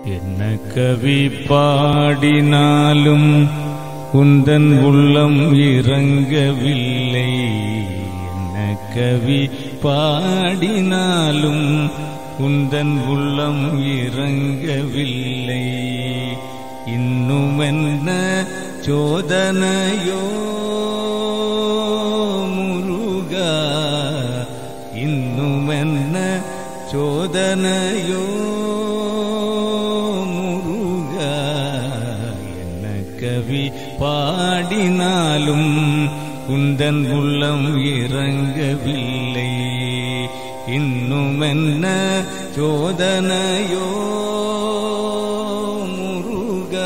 என்ன கவி பாடினாலும் உந்தன் உள்ளம் இறங்கவில்லை என்ன கவி பாடினாலும் உந்தன் உள்ளம் இறங்கவில்லை இன்னும் என்ன சோதனையோ முருகா இன்னும் என்ன சோதனையோ முருகா என்ன கவி பாடினாலும் உந்தன் உள்ளம் இறங்கவில்லை இன்னும் என்ன சோதனையோ முருகா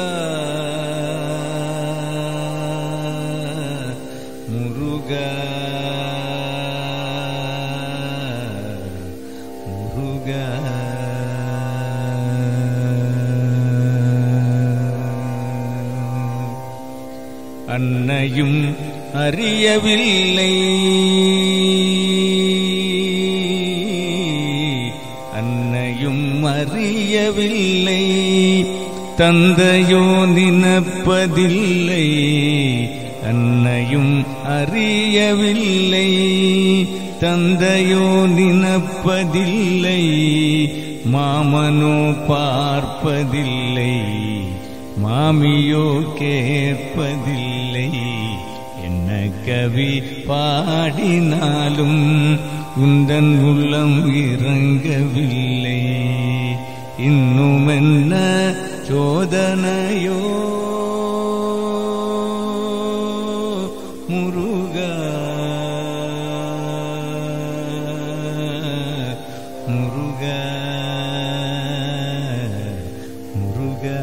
முருகா முருகா அன்னையும் அறியவில்லை அன்னையும் அறியவில்லை தந்தையோ நினப்பதில்லை அன்னையும் அறியவில்லை தந்தையோ நினப்பதில்லை மாமனோ பார்ப்பதில்லை மாமியோ கேட்பதில்லை என்ன கவி பாடினாலும் உந்தன் உள்ளம் இறங்கவில்லை இன்னும் என்ன சோதனையோ முருகா முருகா முருகா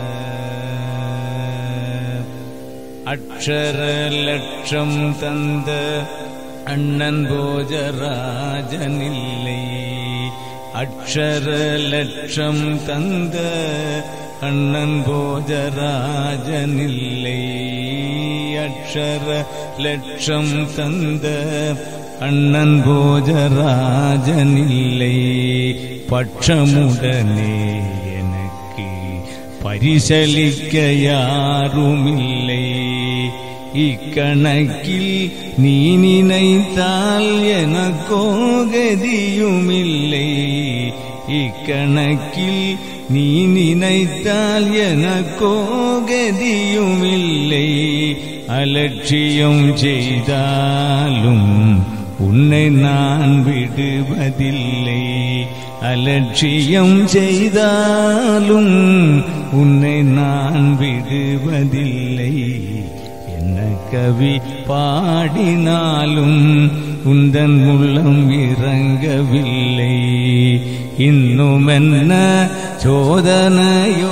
அக்ஷர லட்சம் தந்த அண்ணன் போஜராஜனில்லை அக்ஷர லட்சம் தந்த அண்ணன் போஜராஜனில்லை அக்ஷர லட்சம் தந்த அண்ணன் போஜராஜனில்லை பட்சமுடனே எனக்கு பரிசலிக்க யாருமில்லை இக்கணக்கில் நீ நினைத்தால் எனக்கோ கதியுமில்லை இக்கணக்கில் நீ நினைத்தால் எனக்கோ கதியுமில்லை அலட்சியம் செய்தாலும் உன்னை நான் விடுவதில்லை அலட்சியம் செய்தாலும் உன்னை நான் விடுவதில்லை என்ன கவி பாடினாலும் உந்தன் உள்ளம் இறங்கவில்லை இன்னும் என்ன சோதனையோ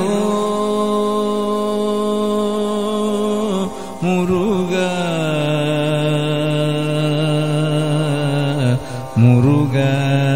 முருகா முருகா